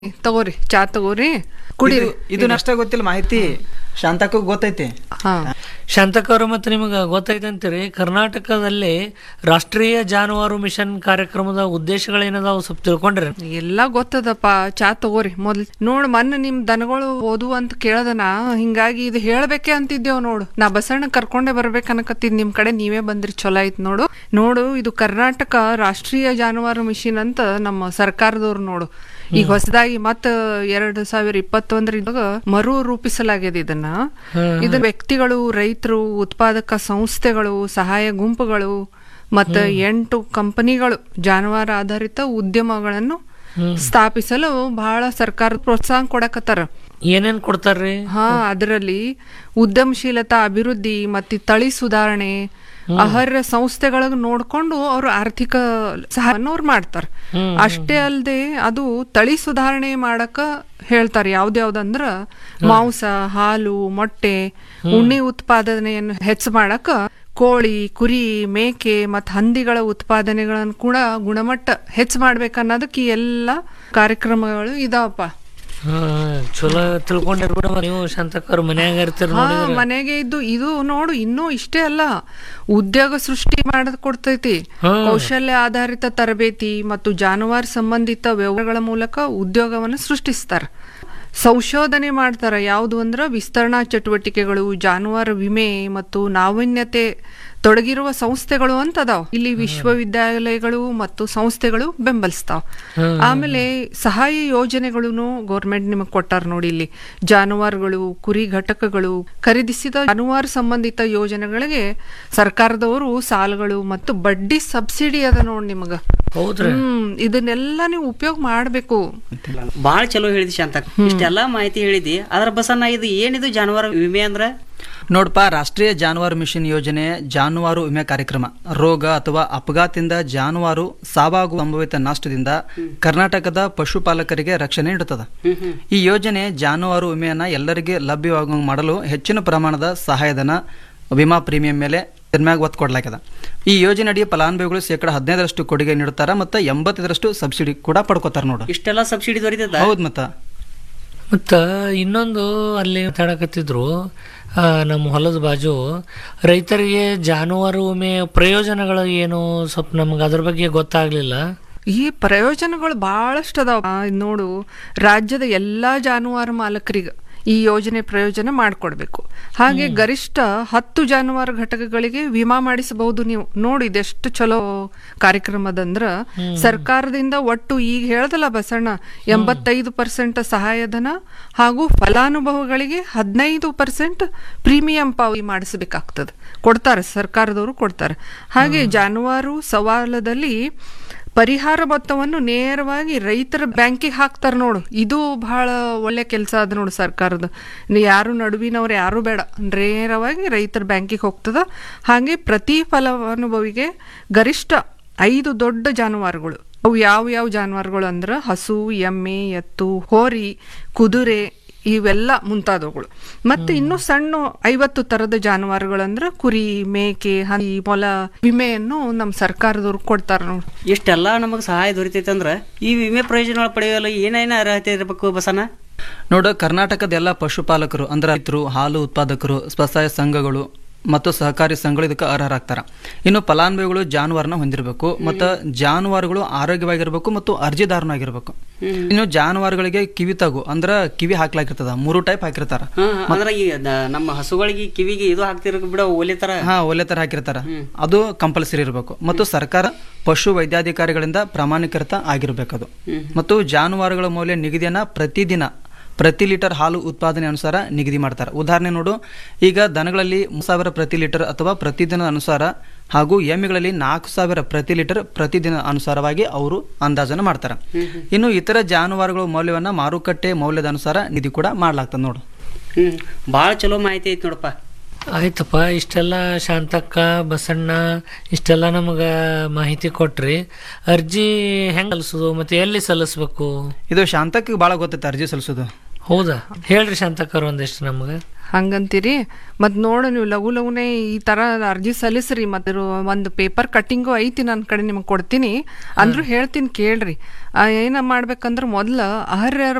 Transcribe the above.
ತಗೋರಿ ಚಾ ತಗೋರಿ ಕುಡೀರಿ ಇದು- ಇದು ಅಷ್ಟೇ ಗೊತ್ತಿಲ್ಲ ಮಾಹಿತಿ ಶಾಂತಕ್ಕೂ ಗೊತ್ತೈತಿ ಹಾ ಶಾಂತಕವ್ರ ಮತ್ತು ನಿಮಗೆ ಗೊತ್ತೈತೆ ಅಂತೀರಿ ಕರ್ನಾಟಕದಲ್ಲಿ ರಾಷ್ಟ್ರೀಯ ಜಾನುವಾರು ಮಿಷನ್ ಕಾರ್ಯಕ್ರಮದ ಉದ್ದೇಶಗಳೇನದಾವು ಸ್ವಲ್ಪ ತಿಳ್ಕೊಂಡ್ರಿ ಎಲ್ಲ ಗೊತ್ತದಪ್ಪ ಚಾ ತಗೋರಿ ಮೊದ್ಲು ನೋಡ್ ಮೊನ್ನೆ ನಿಮ್ ದನಗಳು ಓದು ಅಂತ ಕೇಳದನ ಹಿಂಗಾಗಿ ಇದು ಹೇಳ್ಬೇಕೆ ಅಂತಿದ್ದೇವ್ ನೋಡು ನಾ ಬಸಣ್ಣ ಕರ್ಕೊಂಡೆ ಬರ್ಬೇಕು ಅನ್ಕತ್ತಿದ್ ನಿಮ್ ಕಡೆ ನೀವೇ ಬಂದ್ರಿ ಚಲೋ ಆಯ್ತು ನೋಡು ನೋಡು ಇದು ಕರ್ನಾಟಕ ರಾಷ್ಟ್ರೀಯ ಜಾನುವಾರು ಮಿಷನ್ ಅಂತ ನಮ್ಮ ಸರ್ಕಾರದವ್ರು ನೋಡು ಈಗ ಹೊಸದಾಗಿ ಮತ್ತ ಎರಡ್ ಸಾವಿರ ಇಪ್ಪತ್ತೊಂದರಿಂದ ಮರು ರೂಪಿಸಲಾಗಿದೆ ಇದನ್ನ ಇದು ವ್ಯಕ್ತಿಗಳು ರೈತರು ಉತ್ಪಾದಕ ಸಂಸ್ಥೆಗಳು ಸಹಾಯ ಗುಂಪುಗಳು ಮತ್ತ ಎಂಟು ಕಂಪನಿಗಳು ಜಾನುವಾರು ಆಧಾರಿತ ಉದ್ಯಮಗಳನ್ನು ಸ್ಥಾಪಿಸಲು ಬಹಳ ಸರ್ಕಾರ ಪ್ರೋತ್ಸಾಹ ಕೊಡಕತ್ತಾರ ಏನೇನ್ ಕೊಡ್ತಾರ್ರಿ ಹಾ ಅದರಲ್ಲಿ ಉದ್ಯಮಶೀಲತಾ ಅಭಿವೃದ್ಧಿ ಮತ್ತೆ ತಳಿ ಸುಧಾರಣೆ ಆಹಾರ ಸಂಸ್ಥೆಗಳಿಗೆ ನೋಡ್ಕೊಂಡು ಅವರು ಆರ್ಥಿಕ ಸಹಾಯವನ್ನು ಅವ್ರು ಮಾಡ್ತಾರೆ ಅಷ್ಟೇ ಅಲ್ಲದೆ ಅದು ತಳಿ ಸುಧಾರಣೆ ಮಾಡಕ ಹೇಳ್ತಾರೆ ಯಾವ್ದ್ಯಾವ್ದಂದ್ರ ಮಾಂಸ ಹಾಲು ಮೊಟ್ಟೆ ಉಣ್ಣೆ ಉತ್ಪಾದನೆಯನ್ನು ಹೆಚ್ಚು ಮಾಡಕ ಕೋಳಿ ಕುರಿ ಮೇಕೆ ಮತ್ ಹಂದಿಗಳ ಉತ್ಪಾದನೆಗಳನ್ನು ಕೂಡ ಗುಣಮಟ್ಟ ಹೆಚ್ಚು ಮಾಡ್ಬೇಕನ್ನೋದಕ್ಕೆ ಈ ಎಲ್ಲ ಕಾರ್ಯಕ್ರಮಗಳು ಇದಾವಪ್ಪ ಹಾ ಚಲೋ ತಿಳ್ಕೊಂಡಿರ್ ಬಿಡ ನೀವು ಶಾಂತಕವ್ರ ಮನ್ಯಾಗ ಇರ್ತೀರಿ ಹಾ ನೋಡಿದ್ರೆ ಮನೆಗೆ ಇದ್ದು ಇದು ನೋಡು ಇನ್ನೂ ಇಷ್ಟೇ ಅಲ್ಲ ಉದ್ಯೋಗ ಸೃಷ್ಟಿ ಮಾಡದ್ ಕೊಡ್ತೈತಿ ಕೌಶಲ್ಯ ಆಧಾರಿತ ತರಬೇತಿ ಮತ್ತು ಜಾನುವಾರು ಸಂಬಂಧಿತ ವ್ಯವಹಾರಗಳ ಮೂಲಕ ಉದ್ಯೋಗವನ್ನು ಸೃಷ್ಟಿಸ್ತಾರ ಸಂಶೋಧನೆ ಮಾಡ್ತಾರ ಯಾವುದು ಅಂದ್ರ ವಿಸ್ತರಣಾ ಚಟುವಟಿಕೆಗಳು ಜಾನುವಾರು ವಿಮೆ ಮತ್ತು ನಾವೀನ್ಯತೆ ತೊಡಗಿರುವ ಸಂಸ್ಥೆಗಳು ಅಂತ ಅದಾವ ಇಲ್ಲಿ ವಿಶ್ವವಿದ್ಯಾಲಯಗಳು ಮತ್ತು ಸಂಸ್ಥೆಗಳು ಬೆಂಬಲಿಸ್ತಾವ ಆಮೇಲೆ ಸಹಾಯ ಯೋಜನೆಗಳನ್ನು ಗೌರ್ಮೆಂಟ್ ನಿಮಗೆ ಕೊಟ್ಟಾರ ನೋಡಿ ಇಲ್ಲಿ ಜಾನುವಾರುಗಳು ಕುರಿ ಘಟಕಗಳು ಖರೀದಿಸಿದ ಜಾನುವಾರು ಸಂಬಂಧಿತ ಯೋಜನೆಗಳಿಗೆ ಸರ್ಕಾರದವರು ಸಾಲಗಳು ಮತ್ತು ಬಡ್ಡಿ ಸಬ್ಸಿಡಿ ಅದ ನೋಡಿ ನಿಮಗ ಹೌದ್ರಿ ಹ್ಮ್ ಇದನ್ನೆಲ್ಲ ನೀವು ಉಪಯೋಗ ಮಾಡ್ಬೇಕು ಬಾಳ ಚಲೋ ಹೇಳಿದಿ ಶಾಂತ ಇಷ್ಟೆಲ್ಲಾ ಮಾಹಿತಿ ಹೇಳಿದಿ ಅದ್ರ ಬಸನ್ನ ಇದು ಏನಿದು ಜಾನುವಾರು ವಿಮೆ ಅಂದ್ರ ನೋಡಪ್ಪ ರಾಷ್ಟ್ರೀಯ ಜಾನುವಾರು ಮಿಷನ್ ಯೋಜನೆ ಜಾನುವಾರು ವಿಮೆ ಕಾರ್ಯಕ್ರಮ ರೋಗ ಅಥವಾ ಅಪಘಾತದಿಂದ ಜಾನುವಾರು ಸಾವಾಗುವ ಸಂಭವಿತ ನಷ್ಟದಿಂದ ಕರ್ನಾಟಕದ ಪಶುಪಾಲಕರಿಗೆ ರಕ್ಷಣೆ ನೀಡುತ್ತದೆ ಈ ಯೋಜನೆ ಜಾನುವಾರು ವಿಮೆಯನ್ನ ಎಲ್ಲರಿಗೆ ಲಭ್ಯವಾಗುವಂಗೆ ಮಾಡಲು ಹೆಚ್ಚಿನ ಪ್ರಮಾಣದ ಸಹಾಯಧನ ವಿಮಾ ಪ್ರೀಮಿಯಂ ಮೇಲೆ ಇದ್ರ ಮ್ಯಾಗ ಒತ್ತು ಕೊಡ್ಲಾಗ್ಯದ ಈ ಯೋಜನೆ ಅಡಿ ಫಲಾನುಭವಿಗಳು ಶೇಕಡ ಹದಿನೈದರಷ್ಟು ಕೊಡುಗೆ ನೀಡುತ್ತಾರೆ ಮತ್ತು ಎಂಬತ್ತೈದರಷ್ಟು ಸಬ್ಸಿಡಿ ಕೂಡ ಪಡ್ಕೋತಾರ ನೋಡು ಇಷ್ಟೆಲ್ಲ ಸಬ್ಸಿಡಿ ದೊರೀತದ ಹೌದು ಮತ್ತ ಮತ್ತ ಇನ್ನೊಂದು ಅಲ್ಲಿ ಮಾತಾಡಕತ್ತಿದ್ರು ಆ, ನಮ್ಮ ಹೊಲದ ಬಾಜು ರೈತರಿಗೆ ಜಾನುವಾರು ವಿಮೆ ಪ್ರಯೋಜನಗಳು ಏನು ಸ್ವಲ್ಪ ನಮ್ಗೆ ಅದ್ರ ಬಗ್ಗೆ ಗೊತ್ತಾಗ್ಲಿಲ್ಲ ಈ ಪ್ರಯೋಜನಗಳು ಬಹಳಷ್ಟು ಅದಾವ ಆ, ಇದ್ ನೋಡು ರಾಜ್ಯದ ಎಲ್ಲಾ ಜಾನುವಾರು ಮಾಲಕರಿಗೆ ಈ ಯೋಜನೆ ಪ್ರಯೋಜನ ಮಾಡಿಕೊಡ್ಬೇಕು ಹಾಗೆ ಗರಿಷ್ಠ ಹತ್ತು ಜಾನುವಾರು ಘಟಕಗಳಿಗೆ ವಿಮಾ ಮಾಡಿಸಬಹುದು ನೀವು ನೋಡಿ ಇದೆಷ್ಟು ಚಲೋ ಕಾರ್ಯಕ್ರಮದಂದ್ರ ಸರ್ಕಾರದಿಂದ ಒಟ್ಟು ಈಗ ಹೇಳ್ದಲ್ಲ ಬಸಣ್ಣ ಎಂಬತ್ತೈದು ಪರ್ಸೆಂಟ್ ಸಹಾಯಧನ ಹಾಗೂ ಫಲಾನುಭವಿಗಳಿಗೆ ಹದಿನೈದು ಪರ್ಸೆಂಟ್ ಪ್ರೀಮಿಯಂ ಪಾವತಿ ಮಾಡಿಸಬೇಕಾಗ್ತದೆ ಕೊಡ್ತಾರೆ ಸರ್ಕಾರದವರು ಕೊಡ್ತಾರೆ ಹಾಗೆ ಜಾನುವಾರು ಸವಾಲದಲ್ಲಿ ಪರಿಹಾರ ಮೊತ್ತವನ್ನು ನೇರವಾಗಿ ರೈತರ ಬ್ಯಾಂಕಿಗೆ ಹಾಕ್ತಾರೆ ನೋಡು ಇದು ಬಹಳ ಒಳ್ಳೆ ಕೆಲಸ ಅದ ನೋಡು ಸರ್ಕಾರದ ಇನ್ನು ಯಾರು ನಡುವಿನವ್ರು ಯಾರು ಬೇಡ ನೇರವಾಗಿ ರೈತರ ಬ್ಯಾಂಕಿಗೆ ಹೋಗ್ತದ ಹಾಗೆ ಪ್ರತಿ ಫಲಾನುಭವಿಗೆ ಗರಿಷ್ಠ ಐದು ದೊಡ್ಡ ಜಾನುವಾರುಗಳು ಅವು ಯಾವ ಯಾವ ಜಾನುವಾರುಗಳು ಅಂದ್ರೆ ಹಸು ಎಮ್ಮೆ ಎತ್ತು ಹೋರಿ ಕುದುರೆ ಇವೆಲ್ಲ ಮುಂತಾದವುಗಳು ಮತ್ತೆ ಇನ್ನು ಸಣ್ಣ ಐವತ್ತು ತರದ ಜಾನುವಾರುಗಳಂದ್ರ ಕುರಿ ಮೇಕೆ ಹಂದಿ ಮೊಲ ವಿಮೆಯನ್ನು ನಮ್ಮ ಸರ್ಕಾರದವ್ರು ಕೊಡ್ತಾರ ನೋಡಿ ಇಷ್ಟೆಲ್ಲಾ ನಮಗ್ ಸಹಾಯ ದೊರೀತೈತೆ ಅಂದ್ರ ಈ ವಿಮೆ ಪ್ರಯೋಜನ ಪಡೆಯಲು ಏನೇನ ಅರ್ಹತೆ ಇರಬೇಕು ಬಸನ ನೋಡು ಕರ್ನಾಟಕದ ಎಲ್ಲ ಪಶುಪಾಲಕರು ಅಂದ್ರೆ ರೈತರು ಹಾಲು ಉತ್ಪಾದಕರು ಸ್ವಸಹಾಯ ಸಂಘಗಳು ಮತ್ತು ಸಹಕಾರಿ ಸಂಘಗಳು ಇದಕ್ಕೆ ಅರ್ಹರಾಗ್ತಾರ ಇನ್ನು ಫಲಾನುಭವಿಗಳು ಜಾನುವಾರನ ಹೊಂದಿರಬೇಕು ಮತ್ತು ಜಾನುವಾರುಗಳು ಆರೋಗ್ಯವಾಗಿರ್ಬೇಕು ಮತ್ತು ಅರ್ಜಿದಾರನೂ ಆಗಿರ್ಬೇಕು ಇನ್ನು ಜಾನುವಾರುಗಳಿಗೆ ಕಿವಿ ತಗು ಅಂದ್ರ ಕಿವಿ ಹಾಕ್ಲಾಕಿರ್ತದ ಮೂರು ಟೈಪ್ ಹಾಕಿರ್ತಾರ ಹಾ ಅಂದ್ರ ಈ ದ- ನಮ್ಮ ಹಸುಗಳಿಗೆ ಕಿವಿಗೆ ಇದು ಹಾಕ್ತಿರ ಬಿಡ ಓಲೆ ತರ ಹಾ ಒಲೆ ತರ ಹಾಕಿರ್ತಾರ ಅದು ಕಂಪಲ್ಸರಿ ಇರಬೇಕು ಮತ್ತು ಸರ್ಕಾರ ಪಶು ವೈದ್ಯಾಧಿಕಾರಿಗಳಿಂದ ಪ್ರಾಮಾಣಿಕೃತ ಆಗಿರ್ಬೇಕು ಅದು ಮತ್ತು ಜಾನುವಾರುಗಳ ಮೌಲ್ಯ ನಿಗದಿಯನ್ನ ಪ್ರತಿದಿನ ಪ್ರತಿ ಲೀಟರ್ ಹಾಲು ಉತ್ಪಾದನೆ ಅನುಸಾರ ನಿಗದಿ ಮಾಡ್ತಾರೆ ಉದಾಹರಣೆ ನೋಡು ಈಗ ದನಗಳಲ್ಲಿ ಮೂರು ಸಾವಿರ ಪ್ರತಿ ಲೀಟರ್ ಅಥವಾ ಪ್ರತಿದಿನ ಅನುಸಾರ ಹಾಗೂ ಎಮ್ಮೆಗಳಲ್ಲಿ ನಾಲ್ಕು ಸಾವಿರ ಪ್ರತಿ ಲೀಟರ್ ಪ್ರತಿದಿನ ಅನುಸಾರವಾಗಿ ಅವರು ಅಂದಾಜನ್ನು ಮಾಡ್ತಾರೆ ಇನ್ನು ಇತರ ಜಾನುವಾರುಗಳ ಮೌಲ್ಯವನ್ನ ಮಾರುಕಟ್ಟೆ ಮೌಲ್ಯದ ಅನುಸಾರ ನಿಗದಿ ಕೂಡ ಮಾಡ್ಲಾಗ್ತದೆ ನೋಡು ಹ್ಮ್ ಬಾಳ ಚಲೋ ಮಾಹಿತಿ ಐತಿ ನೋಡಪ್ಪ ಆಯ್ತಪ್ಪ ಇಷ್ಟೆಲ್ಲ ಶಾಂತಕ್ಕ ಬಸಣ್ಣ ಇಷ್ಟೆಲ್ಲ ನಮಗೆ ಮಾಹಿತಿ ಕೊಟ್ರಿ ಅರ್ಜಿ ಹೆಂಗ್ ಸಲ್ಲಿಸೋದು ಮತ್ತೆ ಎಲ್ಲಿ ಸಲ್ಲಿಸ್ಬೇಕು ಇದು ಶಾಂತಕ್ಕೆ ಭಾಳ ಗೊತ್ತೈತೆ ಅರ್ಜಿ ಸಲ್ಲಿಸೋದು ಹೌದಾ ಹೇಳ್ರಿ ಶಾಂತಕರ್ ಒಂದಿಷ್ಟು ನಮ್ಗೆ ಹಂಗಂತೀರಿ ಮತ್ ನೋಡು ನೀವು ಲಘು ಲಘುನೇ ಈ ತರ ಅರ್ಜಿ ಸಲ್ಲಿಸ್ರಿ ಮತ್ತೆ ಒಂದು ಪೇಪರ್ ಕಟ್ಟಿಂಗು ಐತಿ ನನ್ನ ಕಡೆ ನಿಮ್ಗೆ ಕೊಡ್ತೀನಿ ಅಂದ್ರೂ ಹೇಳ್ತೀನಿ ಕೇಳ್ರಿ ಆ, ಏನ ಮಾಡ್ಬೇಕಂದ್ರ ಮೊದ್ಲ ಅರ್ಹರ